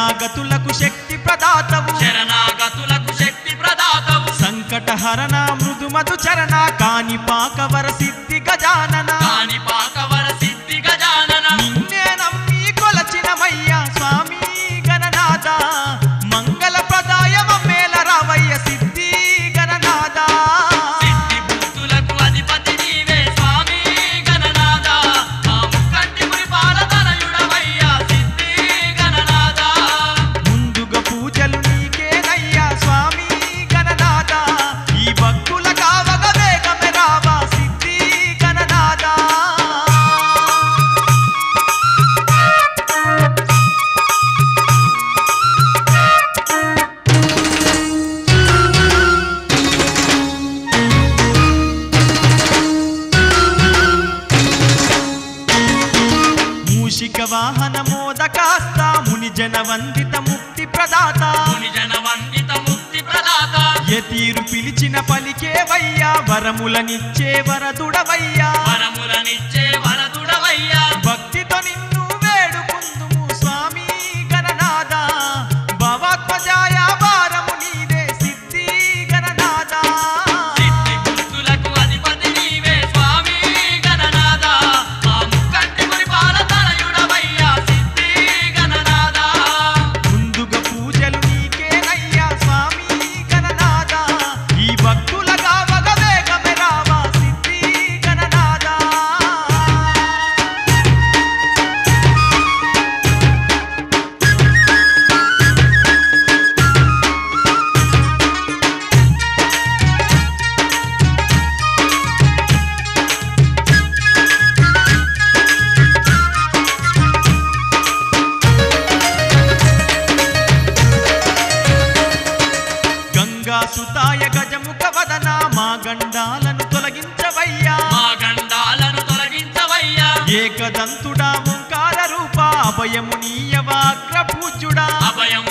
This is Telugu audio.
శరణాగతులకు శక్తి ప్రదాతవు శరణాగతులకు శక్తి ప్రదాతవు సంకటహరణ మృదుమధు చరణ కాణిపాకవర సిద్ధి గజానన కాని పాకవర సిద్ధి గజానన నిన్నే నమ్మి కొలచినమయ్యా స్వామి గణనాథ మంగళ ప్రదాయమ మేల రావయ్య సిద్ధి గణనాథ సిద్ధి బుద్ధులకు అధిపతి నీవే స్వామి గణనాథ మా ముక్కంటి మురిపాల తనయుడవయ్యా సిద్ధి గణనాథ ముందుగా పూజలు నీకేనయ్యా స్వామి గణనాథ ఈ భక్తుల కావగ వేగమే రావా సిద్ధి గణనాథ మూషిక వాహన మోదకాస్త ముని జన వందిత ముక్తి ప్రదాత ముని జన వందిత ముక్తి ప్రదాత యతీరు పిలిచిన పలికేవయ్యా వరములనిచ్చే వరదుడవయ్యా వరములనిచ్చే వరదుడవయ్యా భక్తితో నిన్ను వేడుకుందుము స్వామి గణనాథ భవాత్మజాయ భారము నీదే సిద్ధి గణనాథ సిద్ధి బుద్ధులకు అధిపతి నీవే స్వామి గణనాథ మా ముక్కంటి మురిపాల తనయుడవయ్యా సిద్ధి గణనాథ ముందుగా పూజలు నీకేనయ్యా స్వామి గణనాథ ఈ భక్తుల కావగ వేగమే రావా సిద్ధి గణనాథ గంగా సుతాయ గజముఖ వదన మా గండాలను తొలగించవయ్యా మా గండాలను తొలగించవయ్యా ఏకదంతుడా ఓంకార రూప అభయము నీయవాగ్ర పూజ్యుడా అభయం